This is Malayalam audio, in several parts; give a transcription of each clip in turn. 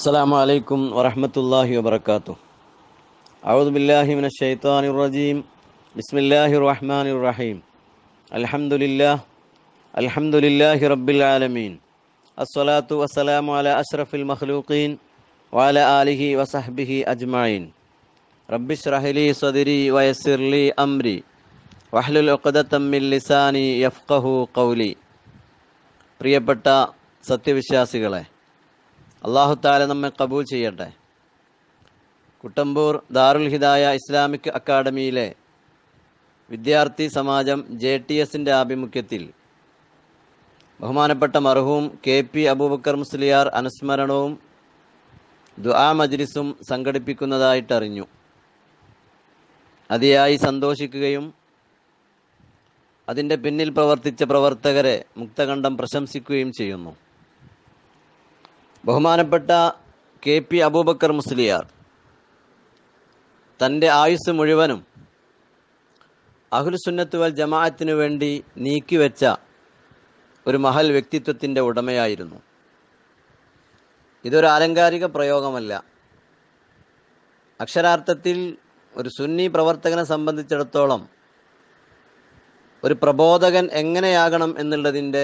السلام عليكم ورحمة الله وبركاته أعوذ بالله من الشيطان الرجيم بسم الله الرحمن الرحيم الحمد لله الحمد لله رب العالمين الصلاة والسلام على أشرف المخلوقين وعلى آله وصحبه أجمعين رب اشرح لي صدري ويسر لي أمري واحلل عقدة من لساني يفقه قولي പ്രിയപ്പെട്ട സത്യവിശ്വാസികളെ അള്ളാഹു താല നമ്മെ കബൂൽ ചെയ്യട്ടെ കുട്ടമ്പൂർ ദാറുൽ ഹിദായ ഇസ്ലാമിക് അക്കാഡമിയിലെ വിദ്യാർത്ഥി സമാജം ജെ ടി എസിൻ്റെ ആഭിമുഖ്യത്തിൽ ബഹുമാനപ്പെട്ട മർഹൂം കെ പി അബൂബക്കർ മുസ്ലിയാർ അനുസ്മരണവും ദുആ മജ്ലിസും സംഘടിപ്പിക്കുന്നതായിട്ടറിഞ്ഞു അതിയായി സന്തോഷിക്കുകയും അതിൻ്റെ പിന്നിൽ പ്രവർത്തിച്ച പ്രവർത്തകരെ മുക്തകണ്ഠം പ്രശംസിക്കുകയും ചെയ്യുന്നു ബഹുമാനപ്പെട്ട കെ പി അബൂബക്കർ മുസ്ലിയാർ തൻ്റെ ആയുസ് മുഴുവനും അഹുൽസുന്നത്ത് വൽ ജമാഅത്തിനു വേണ്ടി നീക്കിവെച്ച ഒരു മഹൽ വ്യക്തിത്വത്തിൻ്റെ ഉടമയായിരുന്നു ഇതൊരു ആലങ്കാരിക പ്രയോഗമല്ല അക്ഷരാർത്ഥത്തിൽ ഒരു സുന്നി പ്രവർത്തകനെ സംബന്ധിച്ചിടത്തോളം ഒരു പ്രബോധകൻ എങ്ങനെയാകണം എന്നുള്ളതിൻ്റെ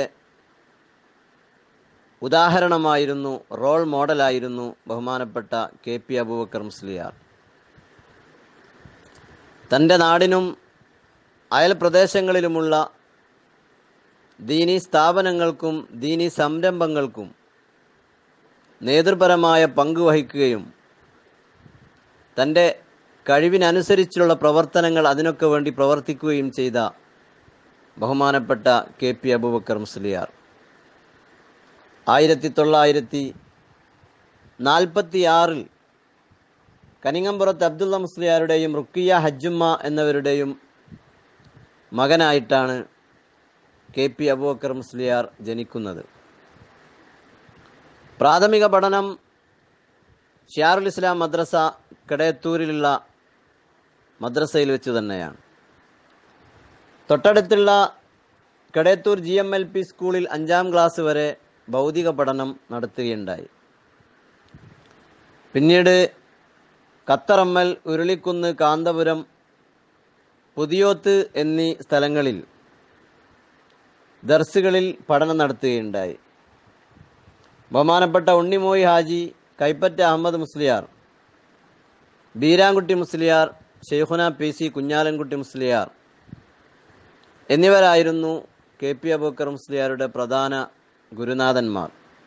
ഉദാഹരണമായിരുന്നു റോൾ മോഡലായിരുന്നു ബഹുമാനപ്പെട്ട കെ പി അബൂബക്കർ മുസ്ലിയാർ തൻ്റെ നാടിനും അയൽ പ്രദേശങ്ങളിലുമുള്ള ദീനി സ്ഥാപനങ്ങൾക്കും ദീനി സംരംഭങ്ങൾക്കും നേതൃപരമായ പങ്ക് വഹിക്കുകയും തൻ്റെ കഴിവിനനുസരിച്ചുള്ള പ്രവർത്തനങ്ങൾ അതിനൊക്കെ വേണ്ടി പ്രവർത്തിക്കുകയും ചെയ്ത ബഹുമാനപ്പെട്ട കെ പി അബൂബക്കർ മുസ്ലിയാർ ആയിരത്തി തൊള്ളായിരത്തി നാൽപ്പത്തി ആറിൽ കനിങ്ങമ്പുറത്ത് അബ്ദുള്ള മുസ്ലിയാരുടെയും റുക്കിയ ഹജ്ജുമ്മ എന്നിവരുടെയും മകനായിട്ടാണ് കെ പി അബൂബക്കർ മുസ്ലിയാർ ജനിക്കുന്നത് പ്രാഥമിക പഠനം ഷിയാറുൽ ഇസ്ലാം മദ്രസ കടയത്തൂരിലുള്ള മദ്രസയിൽ വെച്ച് തന്നെയാണ് തൊട്ടടുത്തുള്ള Kadayathur G M L P സ്കൂളിൽ അഞ്ചാം ക്ലാസ് വരെ ഭൗതിക പഠനം നടത്തുകയുണ്ടായി പിന്നീട് കത്തറമ്മൽ ഉരുളിക്കുന്ന് കാന്തപുരം പുതിയോത്ത് എന്നീ സ്ഥലങ്ങളിൽ ദർസുകളിൽ പഠനം നടത്തുകയുണ്ടായി ബഹുമാനപ്പെട്ട ഉണ്ണിമോയി ഹാജി കൈപ്പറ്റ അഹമ്മദ് മുസ്ലിയാർ ബീരാൻകുട്ടി മുസ്ലിയാർ ഷെയ്ഖുന പി സി കുഞ്ഞാലൻകുട്ടി മുസ്ലിയാർ എന്നിവരായിരുന്നു കെ പി അബൂക്കർ മുസ്ലിയാരുടെ പ്രധാന ഗുരുനാഥന്മാർ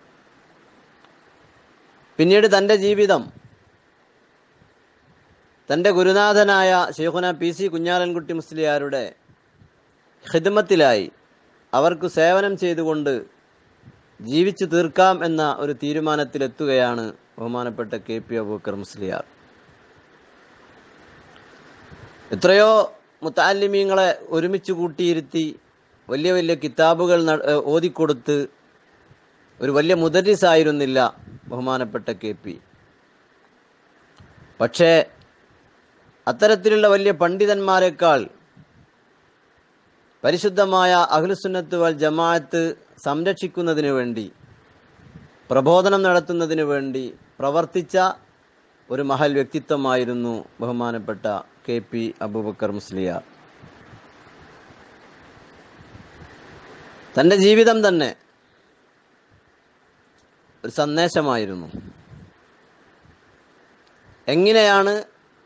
പിന്നീട് തൻ്റെ ജീവിതം തൻ്റെ ഗുരുനാഥനായ ഷെയ്ഖുന പി സി കുഞ്ഞാലൻകുട്ടി മുസ്ലിയാരുടെ ഹിദ്മത്തിലായി അവർക്ക് സേവനം ചെയ്തുകൊണ്ട് ജീവിച്ചു തീർക്കാം എന്ന ഒരു തീരുമാനത്തിലെത്തുകയാണ് ബഹുമാനപ്പെട്ട കെ പി അബൂക്കർ മുസ്ലിയാർ എത്രയോ മുത്താലിമീങ്ങളെ ഒരുമിച്ച് കൂട്ടിയിരുത്തി വലിയ വലിയ കിതാബുകൾ ഓതിക്കൊടുത്ത് ഒരു വലിയ മുദരിസായിരുന്നില്ല ബഹുമാനപ്പെട്ട കെ പി പക്ഷേ അത്തരത്തിലുള്ള വലിയ പണ്ഡിതന്മാരെക്കാൾ പരിശുദ്ധമായ അഖിലുസുന്നത്ത് വൽ ജമാഅത്ത് സംരക്ഷിക്കുന്നതിന് വേണ്ടി പ്രബോധനം നടത്തുന്നതിന് വേണ്ടി പ്രവർത്തിച്ച ഒരു മഹൽ വ്യക്തിത്വമായിരുന്നു ബഹുമാനപ്പെട്ട കെ പി അബൂബക്കർ മുസ്ലിയാർ തൻ്റെ ജീവിതം തന്നെ ഒരു സന്ദേശമായിരുന്നു എങ്ങനെയാണ്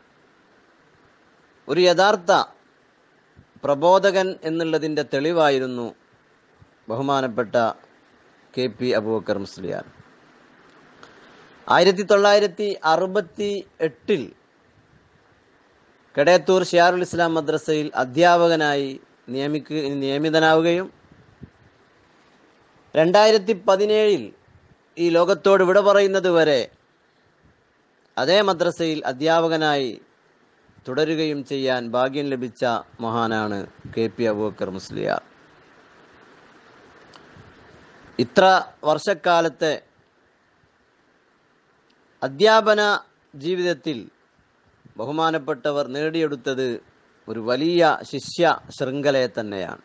ഒരു യഥാർത്ഥ പ്രബോധകൻ എന്നുള്ളതിൻ്റെ തെളിവായിരുന്നു ബഹുമാനപ്പെട്ട കെ പി അബൂബക്കർ മുസ്ലിയാർ ആയിരത്തി തൊള്ളായിരത്തി അറുപത്തി എട്ടിൽ കടയത്തൂർ ഷിയാറുൽ ഇസ്ലാം മദ്രസയിൽ അധ്യാപകനായി നിയമിക്ക നിയമിതനാവുകയും രണ്ടായിരത്തി പതിനേഴിൽ ഈ ലോകത്തോട് വിട പറയുന്നത് വരെ അതേ മദ്രസയിൽ അധ്യാപകനായി തുടരുകയും ചെയ്യാൻ ഭാഗ്യം ലഭിച്ച മഹാനാണ് കെ പി അബൂബക്കർ മുസ്ലിയാർ ഇത്ര വർഷക്കാലത്തെ അധ്യാപന ജീവിതത്തിൽ ബഹുമാനപ്പെട്ടവർ നേടിയെടുത്തത് ഒരു വലിയ ശിഷ്യ ശൃംഖലയെ തന്നെയാണ്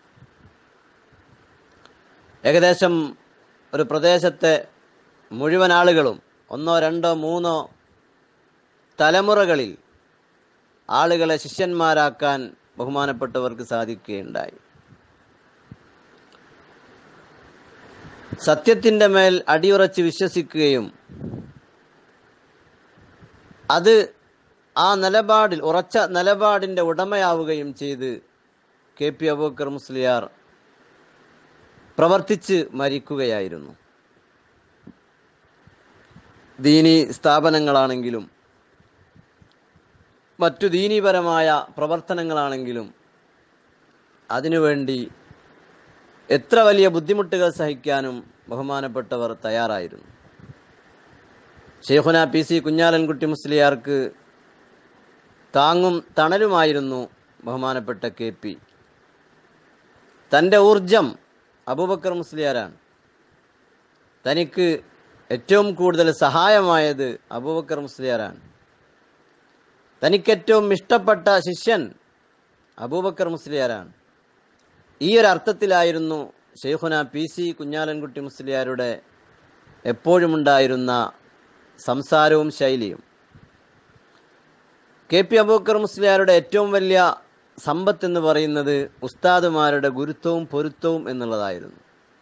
ഏകദേശം ഒരു പ്രദേശത്തെ മുഴുവൻ ആളുകളും ഒന്നോ രണ്ടോ മൂന്നോ തലമുറകളിൽ ആളുകളെ ശിഷ്യന്മാരാക്കാൻ ബഹുമാനപ്പെട്ടവർക്ക് സാധിക്കുകയുണ്ടായി സത്യത്തിൻ്റെ മേൽ അടിയുറച്ച് വിശ്വസിക്കുകയും അത് ആ നിലപാടിൽ ഉറച്ച നിലപാടിൻ്റെ ഉടമയാവുകയും ചെയ്ത് കെ പി അബൂക്കർ മുസ്ലിയാർ പ്രവർത്തിച്ച് മരിക്കുകയായിരുന്നു ദീനി സ്ഥാപനങ്ങളാണെങ്കിലും മറ്റു ദീനീപരമായ പ്രവർത്തനങ്ങളാണെങ്കിലും അതിനുവേണ്ടി എത്ര വലിയ ബുദ്ധിമുട്ടുകൾ സഹിക്കാനും ബഹുമാനപ്പെട്ടവർ തയ്യാറായിരുന്നു ഷെയ്ഖുന പി സി കുഞ്ഞാലൻകുട്ടി മുസ്ലിയാർക്ക് താങ്ങും തണലുമായിരുന്നു ബഹുമാനപ്പെട്ട കെ പി തൻ്റെ ഊർജം അബൂബക്കർ മുസ്ലിയാരാണ് തനിക്ക് ഏറ്റവും കൂടുതൽ സഹായമായത് അബൂബക്കർ മുസ്ലിയാരാണ് തനിക്ക് ഏറ്റവും ഇഷ്ടപ്പെട്ട ശിഷ്യൻ അബൂബക്കർ മുസ്ലിയാരാണ് ഈ ഒരു അർത്ഥത്തിലായിരുന്നു ഷെയ്ഖുന പി സി കുഞ്ഞാലൻകുട്ടി മുസ്ലിയാരുടെ എപ്പോഴുമുണ്ടായിരുന്ന സംസാരവും ശൈലിയും കെ പി അബൂക്കർ മുസ്ലിയാരുടെ ഏറ്റവും വലിയ സമ്പത്ത് എന്ന് പറയുന്നത് ഉസ്താദുമാരുടെ ഗുരുത്വവും പൊരുത്തവും എന്നുള്ളതായിരുന്നു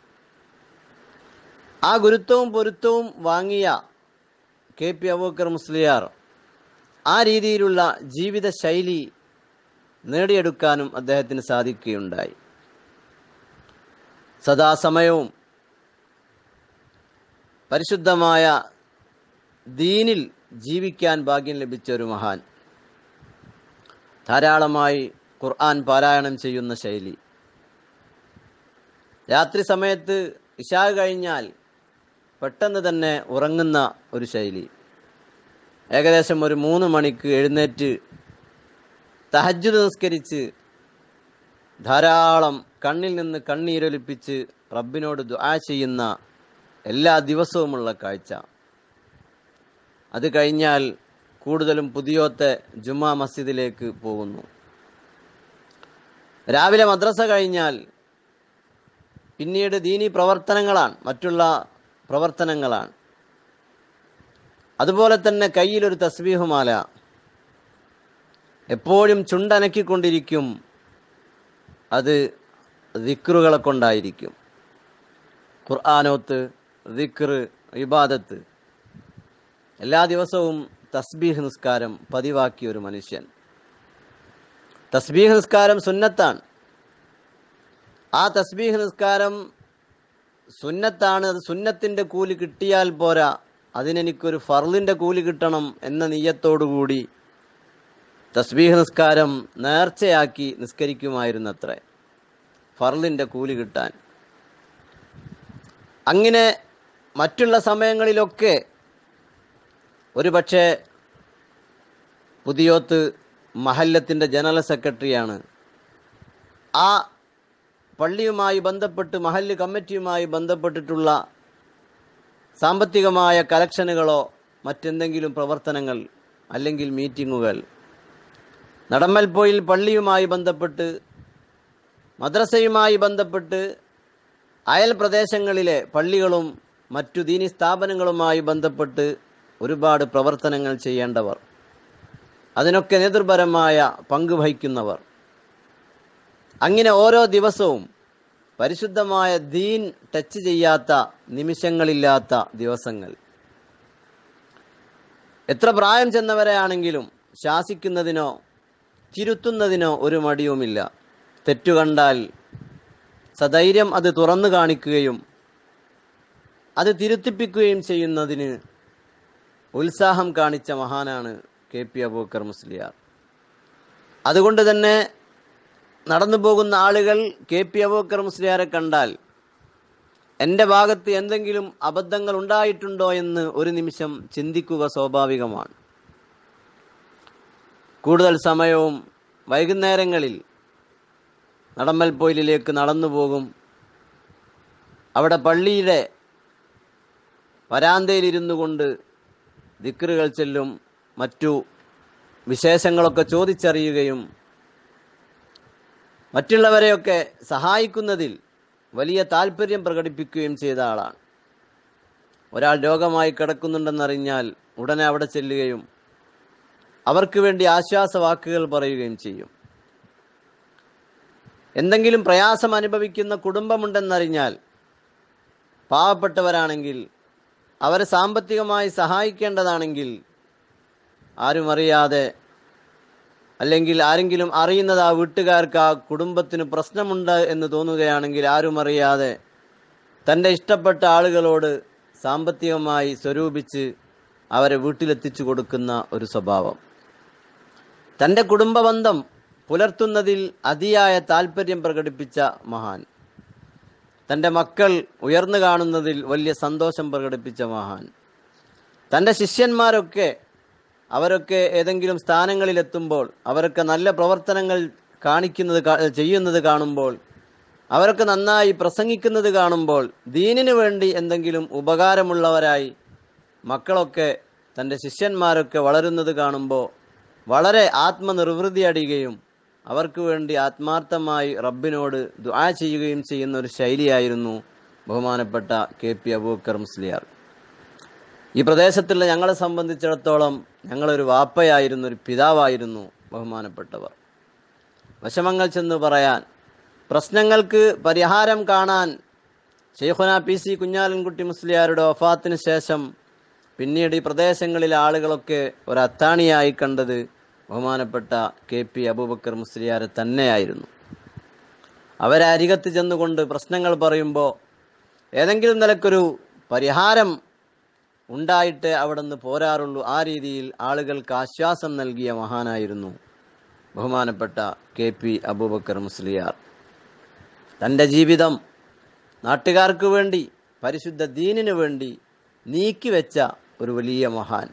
ആ ഗുരുത്വവും പൊരുത്തവും വാങ്ങിയ കെ പി അബൂക്കർ മുസ്ലിയാർ ആ രീതിയിലുള്ള ജീവിത ശൈലി നേടിയെടുക്കാനും അദ്ദേഹത്തിന് സാധിക്കുകയുണ്ടായി സദാസമയവും പരിശുദ്ധമായ ദീനിൽ ജീവിക്കാൻ ഭാഗ്യം ലഭിച്ച ഒരു മഹാൻ ധാരാളമായി ഖുർആൻ പാരായണം ചെയ്യുന്ന ശൈലി രാത്രി സമയത്ത് ഇഷാ കഴിഞ്ഞാൽ പെട്ടെന്ന് തന്നെ ഉറങ്ങുന്ന ഒരു ശൈലി ഏകദേശം ഒരു മൂന്ന് മണിക്ക് എഴുന്നേറ്റ് തഹജ്ജുദ് നിസ്കരിച്ച് ധാരാളം കണ്ണിൽ നിന്ന് കണ്ണീരൊലിപ്പിച്ച് റബ്ബിനോട് ദുആ ചെയ്യുന്ന എല്ലാ ദിവസവുമുള്ള കാഴ്ച അത് കഴിഞ്ഞാൽ കൂടുതലും പുതിയോത്തെ ജുമാ മസ്ജിദിലേക്ക് പോകുന്നു രാവിലെ മദ്രസ കഴിഞ്ഞാൽ പിന്നീട് ദീനി പ്രവർത്തനങ്ങളാണ് മറ്റുള്ള പ്രവർത്തനങ്ങളാണ് അതുപോലെ തന്നെ കയ്യിലൊരു തസ്ബീഹുമാല എപ്പോഴും ചുണ്ടനക്കിക്കൊണ്ടിരിക്കും അത് ദിക്റുകളെ കൊണ്ടായിരിക്കും ഖുർആാനോത്ത് ദിക്റ് ഇബാദത്ത് എല്ലാ ദിവസവും തസ്ബീഹ് നിസ്കാരം പതിവാക്കിയ ഒരു മനുഷ്യൻ തസ്ബീഹ് നിസ്കാരം സുന്നത്താണ് ആ തസ്ബീഹ് നിസ്കാരം സുന്നത്താണ് അത് സുന്നത്തിൻ്റെ കൂലി കിട്ടിയാൽ പോരാ അതിനെനിക്കൊരു ഫർലിൻ്റെ കൂലി കിട്ടണം എന്ന നീയത്തോടുകൂടി തസ്ബീഹ് നിസ്കാരം നേർച്ചയാക്കി നിസ്കരിക്കുമായിരുന്നത്രേ ഫർലിൻ്റെ കൂലി കിട്ടാൻ അങ്ങനെ മറ്റുള്ള സമയങ്ങളിലൊക്കെ ഒരു പക്ഷേ പുതിയോത്ത് മഹല്ലത്തിൻ്റെ ജനറൽ സെക്രട്ടറിയാണ് ആ പള്ളിയുമായി ബന്ധപ്പെട്ട് മഹല്ല് കമ്മിറ്റിയുമായി ബന്ധപ്പെട്ടിട്ടുള്ള സാമ്പത്തികമായ കലക്ഷനുകളോ മറ്റെന്തെങ്കിലും പ്രവർത്തനങ്ങൾ അല്ലെങ്കിൽ മീറ്റിങ്ങുകൾ നടമ്മൽപ്പോയിൽ പള്ളിയുമായി ബന്ധപ്പെട്ട് മദ്രസയുമായി ബന്ധപ്പെട്ട് അയൽ പ്രദേശങ്ങളിലെ പള്ളികളും മറ്റു ദീനി സ്ഥാപനങ്ങളുമായി ബന്ധപ്പെട്ട് ഒരുപാട് പ്രവർത്തനങ്ങൾ ചെയ്യേണ്ടവർ അതിനൊക്കെ നേതൃപരമായ പങ്ക് വഹിക്കുന്നവർ അങ്ങനെ ഓരോ ദിവസവും പരിശുദ്ധമായ ദീൻ ടച്ച് ചെയ്യാത്ത നിമിഷങ്ങളില്ലാത്ത ദിവസങ്ങൾ എത്ര പ്രായം ചെന്നവരെയാണെങ്കിലും ശാസിക്കുന്നതിനോ തിരുത്തുന്നതിനോ ഒരു മടിയുമില്ല തെറ്റുകണ്ടാൽ സധൈര്യം അത് തുറന്നു കാണിക്കുകയും അത് തിരുത്തിപ്പിക്കുകയും ചെയ്യുന്നതിന് ഉത്സാഹം കാണിച്ച മഹാനാണ് കെ പി അബൂക്കർ മുസ്ലിയാർ അതുകൊണ്ട് തന്നെ നടന്നു പോകുന്ന ആളുകൾ കെ പി അബൂക്കർ മുസ്ലിയാരെ കണ്ടാൽ എൻ്റെ ഭാഗത്ത് എന്തെങ്കിലും അബദ്ധങ്ങൾ ഉണ്ടായിട്ടുണ്ടോ എന്ന് ഒരു നിമിഷം ചിന്തിക്കുക സ്വാഭാവികമാണ് കൂടുതൽ സമയവും വൈകുന്നേരങ്ങളിൽ നടമ്പൽപ്പൊയിലേക്ക് നടന്നു പോകും അവിടെ പള്ളിയുടെ വരാന്തയിലിരുന്നു കൊണ്ട് ദിക്റുകൾ ചെല്ലും മറ്റു വിശേഷങ്ങളൊക്കെ ചോദിച്ചറിയുകയും മറ്റുള്ളവരെയൊക്കെ സഹായിക്കുന്നതിൽ വലിയ താല്പര്യം പ്രകടിപ്പിക്കുകയും ചെയ്ത ആളാണ് ഒരാൾ രോഗമായി കിടക്കുന്നുണ്ടെന്നറിഞ്ഞാൽ ഉടനെ അവിടെ ചെല്ലുകയും അവർക്ക് വേണ്ടി ആശ്വാസവാക്കുകൾ പറയുകയും ചെയ്യും എന്തെങ്കിലും പ്രയാസം അനുഭവിക്കുന്ന കുടുംബമുണ്ടെന്നറിഞ്ഞാൽ പാവപ്പെട്ടവരാണെങ്കിൽ അവരെ സാമ്പത്തികമായി സഹായിക്കേണ്ടതാണെങ്കിൽ ആരും അറിയാതെ അല്ലെങ്കിൽ ആരെങ്കിലും അറിയുന്നത് ആ വീട്ടുകാർക്ക് ആ കുടുംബത്തിന് പ്രശ്നമുണ്ട് എന്ന് തോന്നുകയാണെങ്കിൽ ആരും അറിയാതെ തൻ്റെ ഇഷ്ടപ്പെട്ട ആളുകളോട് സാമ്പത്തികമായി സ്വരൂപിച്ച് അവരെ വീട്ടിലെത്തിച്ചു കൊടുക്കുന്ന ഒരു സ്വഭാവം തൻ്റെ കുടുംബബന്ധം പുലർത്തുന്നതിൽ അതിയായ താല്പര്യം പ്രകടിപ്പിച്ച മഹാൻ തൻ്റെ മക്കൾ ഉയർന്നു കാണുന്നതിൽ വലിയ സന്തോഷം പ്രകടിപ്പിച്ച മഹാൻ തൻ്റെ ശിഷ്യന്മാരൊക്കെ അവരൊക്കെ ഏതെങ്കിലും സ്ഥാനങ്ങളിലെത്തുമ്പോൾ അവരൊക്കെ നല്ല പ്രവർത്തനങ്ങൾ കാണിക്കുന്നത് കാ- ചെയ്യുന്നത് കാണുമ്പോൾ അവരൊക്കെ നന്നായി പ്രസംഗിക്കുന്നത് കാണുമ്പോൾ ദീനിനു വേണ്ടി എന്തെങ്കിലും ഉപകാരമുള്ളവരായി മക്കളൊക്കെ തൻ്റെ ശിഷ്യന്മാരൊക്കെ വളരുന്നത് കാണുമ്പോൾ വളരെ ആത്മനിർവൃതി അടിയുകയും അവർക്ക് വേണ്ടി ആത്മാർത്ഥമായി റബ്ബിനോട് ദുആ ചെയ്യുകയും ചെയ്യുന്ന ഒരു ശൈലിയായിരുന്നു ബഹുമാനപ്പെട്ട കെ പി അബൂക്കർ മുസ്ലിയാർ ഈ പ്രദേശത്തുള്ള ഞങ്ങളെ സംബന്ധിച്ചിടത്തോളം ഞങ്ങളൊരു വാപ്പയായിരുന്നു ഒരു പിതാവായിരുന്നു ബഹുമാനപ്പെട്ടവർ വിഷമങ്ങൾ ചെന്ന് പറയാൻ പ്രശ്നങ്ങൾക്ക് പരിഹാരം കാണാൻ ഷെയ്ഖുന പി സി കുഞ്ഞാലൻകുട്ടി മുസ്ലിയാരുടെ വഫാത്തിന് ശേഷം പിന്നീട് ഈ പ്രദേശങ്ങളിലെ ആളുകളൊക്കെ ഒരു അത്താണിയായി കണ്ടത് ബഹുമാനപ്പെട്ട കെ പി അബൂബക്കർ മുസ്ലിയാരെ തന്നെയായിരുന്നു അവരെ അരികത്ത് ചെന്നുകൊണ്ട് പ്രശ്നങ്ങൾ പറയുമ്പോൾ ഏതെങ്കിലും നിലക്കൊരു പരിഹാരം ഉണ്ടായിട്ട് അവിടെ നിന്ന് പോരാറുള്ളൂ ആ രീതിയിൽ ആളുകൾക്ക് ആശ്വാസം നൽകിയ മഹാനായിരുന്നു ബഹുമാനപ്പെട്ട കെ പി അബൂബക്കർ മുസ്ലിയാർ തൻ്റെ ജീവിതം നാട്ടുകാർക്ക് വേണ്ടി പരിശുദ്ധ ദീനിനു വേണ്ടി നീക്കിവെച്ച ഒരു വലിയ മഹാൻ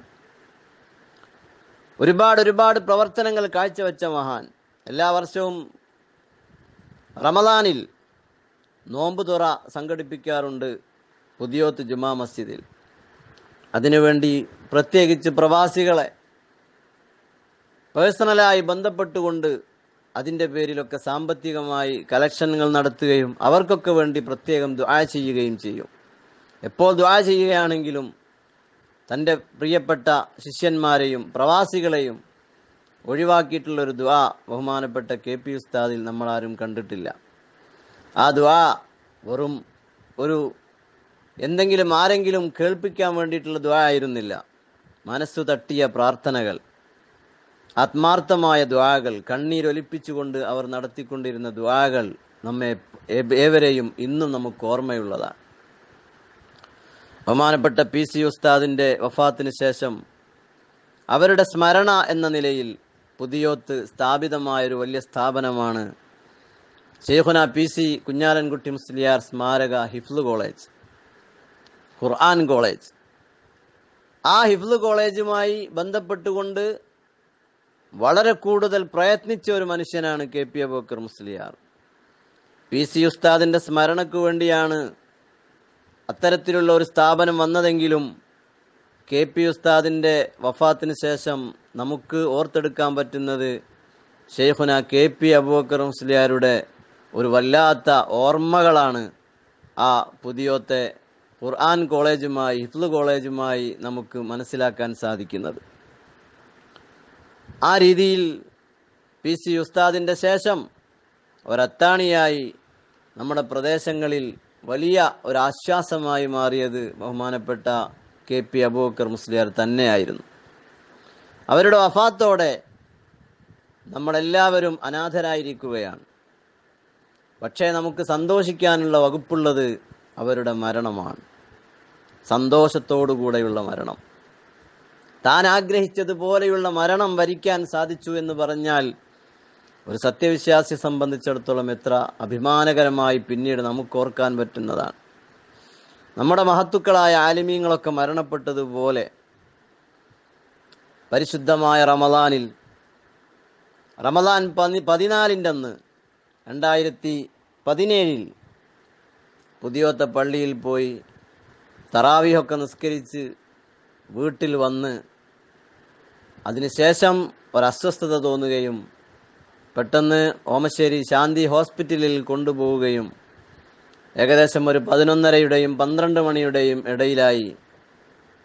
ഒരുപാട് ഒരുപാട് പ്രവർത്തനങ്ങൾ കാഴ്ചവെച്ച മഹാൻ എല്ലാ വർഷവും റമദാനിൽ നോമ്പ് തുറ സംഘടിപ്പിക്കാറുണ്ട് പുതിയോത്ത് ജുമാ മസ്ജിദിൽ അതിനുവേണ്ടി പ്രത്യേകിച്ച് പ്രവാസികളെ പേഴ്സണലായി ബന്ധപ്പെട്ടുകൊണ്ട് അതിൻ്റെ പേരിലൊക്കെ സാമ്പത്തികമായി കലക്ഷനുകൾ നടത്തുകയും അവർക്കൊക്കെ വേണ്ടി പ്രത്യേകം ദുആ ചെയ്യുകയും ചെയ്യും എപ്പോൾ ദുആ ചെയ്യുകയാണെങ്കിലും തൻ്റെ പ്രിയപ്പെട്ട ശിഷ്യന്മാരെയും പ്രവാസികളെയും ഒഴിവാക്കിയിട്ടുള്ള ഒരു ദുആ ബഹുമാനപ്പെട്ട കെ പി ഉസ്താദിൽ നമ്മളാരും കണ്ടിട്ടില്ല ആ ദുആ വെറും ഒരു എന്തെങ്കിലും ആരെങ്കിലും കേൾപ്പിക്കാൻ വേണ്ടിയിട്ടുള്ള ദുആ ആയിരുന്നില്ല മനസ്സു തട്ടിയ പ്രാർത്ഥനകൾ ആത്മാർത്ഥമായ ദ്വാകൾ കണ്ണീരൊലിപ്പിച്ചുകൊണ്ട് അവർ നടത്തിക്കൊണ്ടിരുന്ന ദ്വാകൾ നമ്മെ ഏ- ഏവരെയും ഇന്നും നമുക്ക് ഓർമ്മയുള്ളതാണ് ബഹുമാനപ്പെട്ട പി സി ഉസ്താദിന്റെ വഫാത്തിന് ശേഷം അവരുടെ സ്മരണ എന്ന നിലയിൽ പുതിയോത്ത് സ്ഥാപിതമായ ഒരു വലിയ സ്ഥാപനമാണ് ഷെയ്ഖുന പി സി കുഞ്ഞാലൻകുട്ടി മുസ്ലിയാർ സ്മാരക ഹിഫ്ലു കോളേജ് ഖുർആൻ കോളേജ് ആ ഹിഫ്ലു കോളേജുമായി ബന്ധപ്പെട്ടുകൊണ്ട് വളരെ കൂടുതൽ പ്രയത്നിച്ച ഒരു മനുഷ്യനാണ് K P Abubakar Musliyar P C ഉസ്താദിന്റെ സ്മരണയ്ക്ക് വേണ്ടിയാണ് അത്തരത്തിലുള്ള ഒരു സ്ഥാപനം വന്നതെങ്കിലും കെ പി ഉസ്താദിന്റെ വഫാത്തിന് ശേഷം നമുക്ക് ഓർത്തെടുക്കാൻ പറ്റുന്നത് ഷെയ്ഖുന കെ പി അബൂബക്കർ മുസ്ലിയാരുടെ ഒരു വല്ലാത്ത ഓർമ്മകളാണ് ആ പുതിയോത്തെ ഖുർആൻ കോളേജുമായി ഹിഫ്ലു കോളേജുമായി നമുക്ക് മനസ്സിലാക്കാൻ സാധിക്കുന്നത് ആ രീതിയിൽ പി സി ഉസ്താദിൻ്റെ ശേഷം ഒരത്താണിയായി നമ്മുടെ പ്രദേശങ്ങളിൽ വലിയ ഒരു ആശ്വാസമായി മാറിയത് ബഹുമാനപ്പെട്ട കെ പി അബൂബക്കർ മുസ്ലിയാർ തന്നെയായിരുന്നു അവരുടെ വഫാത്തോടെ നമ്മളെല്ലാവരും അനാഥരായിരിക്കുകയാണ് പക്ഷേ നമുക്ക് സന്തോഷിക്കാനുള്ള വകുപ്പുള്ളത് അവരുടെ മരണമാണ് സന്തോഷത്തോടുകൂടെയുള്ള മരണം താൻ ആഗ്രഹിച്ചതുപോലെയുള്ള മരണം വരിക്കാൻ സാധിച്ചു എന്ന് പറഞ്ഞാൽ ഒരു സത്യവിശ്വാസിയെ സംബന്ധിച്ചിടത്തോളം എത്ര അഭിമാനകരമായി പിന്നീട് നമുക്ക് ഓർക്കാൻ പറ്റുന്നതാണ് നമ്മുടെ മഹത്തുക്കളായ ആലിമീങ്ങളൊക്കെ മരണപ്പെട്ടതുപോലെ പരിശുദ്ധമായ റമദാനിൽ റമദാൻ പതി പതിനാലിൻ്റെ അന്ന് രണ്ടായിരത്തി പതിനേഴിൽ പുതിയോത്ത പള്ളിയിൽ പോയി തറാവിയൊക്കെ നിസ്കരിച്ച് വീട്ടിൽ വന്ന് അതിനുശേഷം ഒരസ്വസ്ഥത തോന്നുകയും പെട്ടെന്ന് ഓമശ്ശേരി ശാന്തി ഹോസ്പിറ്റലിൽ കൊണ്ടുപോവുകയും ഏകദേശം ഒരു പതിനൊന്നരയുടെയും പന്ത്രണ്ട് മണിയുടെയും ഇടയിലായി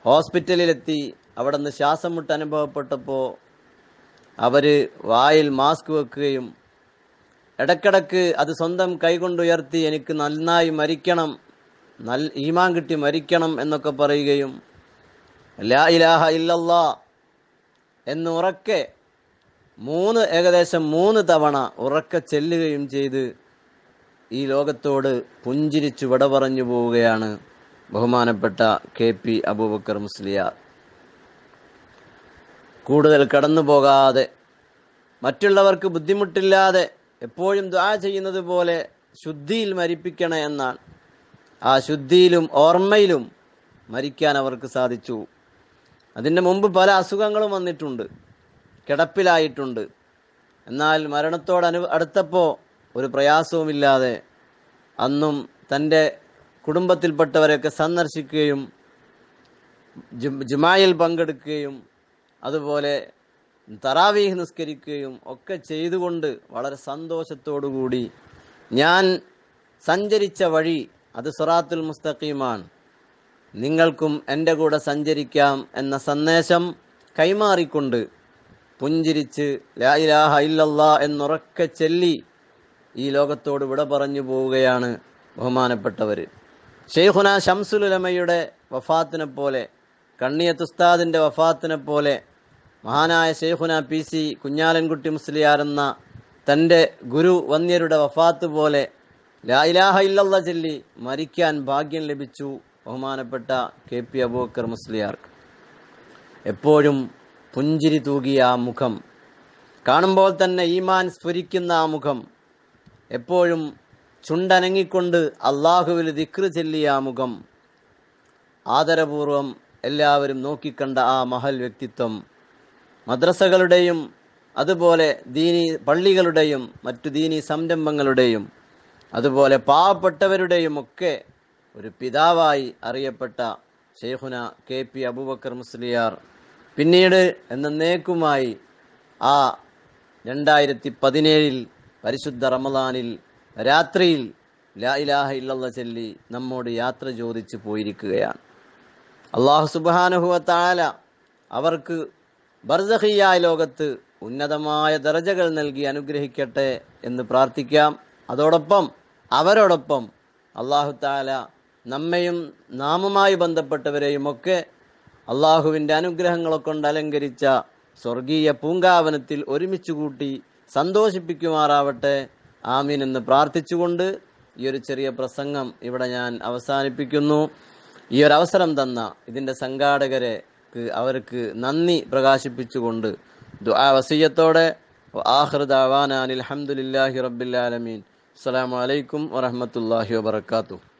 ഹോസ്പിറ്റലിലെത്തി അവിടെ നിന്ന് ശ്വാസം മുട്ട് അനുഭവപ്പെട്ടപ്പോൾ അവർ വായിൽ മാസ്ക് വെക്കുകയും ഇടക്കിടക്ക് അത് സ്വന്തം കൈകൊണ്ടുയർത്തി എനിക്ക് നന്നായി മരിക്കണം നൽ ഈമാൻ കിട്ടി മരിക്കണം എന്നൊക്കെ പറയുകയും ലാ ഇലാഹ ഇല്ലല്ലാ എന്ന് ഉറക്കെ മൂന്ന് ഏകദേശം മൂന്ന് തവണ ഉറക്കെ ചെല്ലുകയും ചെയ്ത് ഈ ലോകത്തോട് പുഞ്ചിരിച്ചു വിട പറഞ്ഞു പോവുകയാണ് ബഹുമാനപ്പെട്ട കെ പി അബൂബക്കർ മുസ്ലിയാർ കൂടുതൽ കടന്നു പോകാതെ മറ്റുള്ളവർക്ക് ബുദ്ധിമുട്ടില്ലാതെ എപ്പോഴും ദ്വാ ചെയ്യുന്നത് പോലെ ശുദ്ധിയിൽ മരിപ്പിക്കണേ എന്നാണ് ആ ശുദ്ധിയിലും ഓർമ്മയിലും മരിക്കാൻ അവർക്ക് സാധിച്ചു അതിൻ്റെ മുമ്പ് പല അസുഖങ്ങളും വന്നിട്ടുണ്ട് കിടപ്പിലായിട്ടുണ്ട് എന്നാൽ മരണത്തോട് അനു അടുത്തപ്പോൾ ഒരു പ്രയാസവുമില്ലാതെ അന്നും തൻ്റെ കുടുംബത്തിൽപ്പെട്ടവരെയൊക്കെ സന്ദർശിക്കുകയും ജു- ജുമായിൽ പങ്കെടുക്കുകയും അതുപോലെ തറാവീഹ് നിസ്കരിക്കുകയും ഒക്കെ ചെയ്തുകൊണ്ട് വളരെ സന്തോഷത്തോടുകൂടി ഞാൻ സഞ്ചരിച്ച വഴി അത് സൊറാത്തുൽ മുസ്തഖീമാണ് നിങ്ങൾക്കും എൻ്റെ കൂടെ സഞ്ചരിക്കാം എന്ന സന്ദേശം കൈമാറിക്കൊണ്ട് പുഞ്ചിരിച്ച് ലാ ഇലാഹ ഇല്ലല്ലാ എന്നുറക്കെ ചൊല്ലി ഈ ലോകത്തോട് വിട പറഞ്ഞു പോവുകയാണ് ബഹുമാനപ്പെട്ടവർ ഷെയ്ഖുന ഷംസുലുലമയുടെ വഫാത്തിനെ പോലെ കണ്ണിയത്ത് ഉസ്താദിൻ്റെ വഫാത്തിനെ പോലെ മഹാനായ ഷെയ്ഖുന പി സി കുഞ്ഞാലൻകുട്ടി മുസ്ലിയാർ എന്ന തൻ്റെ ഗുരു വന്യരുടെ വഫാത്ത് പോലെ ലാ ഇലാഹ ഇല്ലല്ലാ ചൊല്ലി മരിക്കാൻ ഭാഗ്യം ലഭിച്ചു ബഹുമാനപ്പെട്ട കെ പി അബൂക്കർ മുസ്ലിയാർക്ക് എപ്പോഴും പുഞ്ചിരി തൂകിയ ആ മുഖം കാണുമ്പോൾ തന്നെ ഈമാൻ സ്ഫുരിക്കുന്ന ആ മുഖം എപ്പോഴും ചുണ്ടനങ്ങിക്കൊണ്ട് അള്ളാഹുവിൽ ദിക്റ് ചെല്ലിയ ആ മുഖം ആദരപൂർവം എല്ലാവരും നോക്കിക്കണ്ട ആ മഹൽ വ്യക്തിത്വം മദ്രസകളുടെയും അതുപോലെ ദീനി പള്ളികളുടെയും മറ്റു ദീനി സംരംഭങ്ങളുടെയും അതുപോലെ പാവപ്പെട്ടവരുടെയും ഒക്കെ ഒരു പിതാവായി അറിയപ്പെട്ട ഷെയ്ഖുന കെ പി അബൂബക്കർ മുസ്ലിയാർ പിന്നീട് എന്നേക്കുമായി ആ രണ്ടായിരത്തി പതിനേഴിൽ പരിശുദ്ധ റമദാനിൽ രാത്രിയിൽ ലാ ഇലാഹ ഇല്ലല്ല ചൊല്ലി നമ്മോട് യാത്ര ചോദിച്ചു പോയിരിക്കുകയാണ് അള്ളാഹു സുബാനുഹുവ താല അവർക്ക് ബർസഹിയായ ലോകത്ത് ഉന്നതമായ ദർജകൾ നൽകി അനുഗ്രഹിക്കട്ടെ എന്ന് പ്രാർത്ഥിക്കാം അതോടൊപ്പം അവരോടൊപ്പം അള്ളാഹു താല നമ്മയും നാമുമായി ബന്ധപ്പെട്ടവരെയും ഒക്കെ അള്ളാഹുവിൻ്റെ അനുഗ്രഹങ്ങളെ കൊണ്ട് അലങ്കരിച്ച സ്വർഗീയ പൂങ്കാവനത്തിൽ ഒരുമിച്ച് കൂട്ടി സന്തോഷിപ്പിക്കുമാറാവട്ടെ ആമീൻ എന്ന് പ്രാർത്ഥിച്ചുകൊണ്ട് ഈ ഒരു ചെറിയ പ്രസംഗം ഇവിടെ ഞാൻ അവസാനിപ്പിക്കുന്നു ഈ ഒരു അവസരം തന്ന ഇതിൻ്റെ സംഘാടകരെ അവർക്ക് നന്ദി പ്രകാശിപ്പിച്ചുകൊണ്ട് ദുആ വസീയത്തോടെ ആഹൃദാവാനാൻ അലഹമുല്ലാഹി റബ്ബിൽ ആലമീൻ അസ്സലാമു അലൈക്കും വറഹ്മത്തുള്ളാഹി വബറകാതുഹു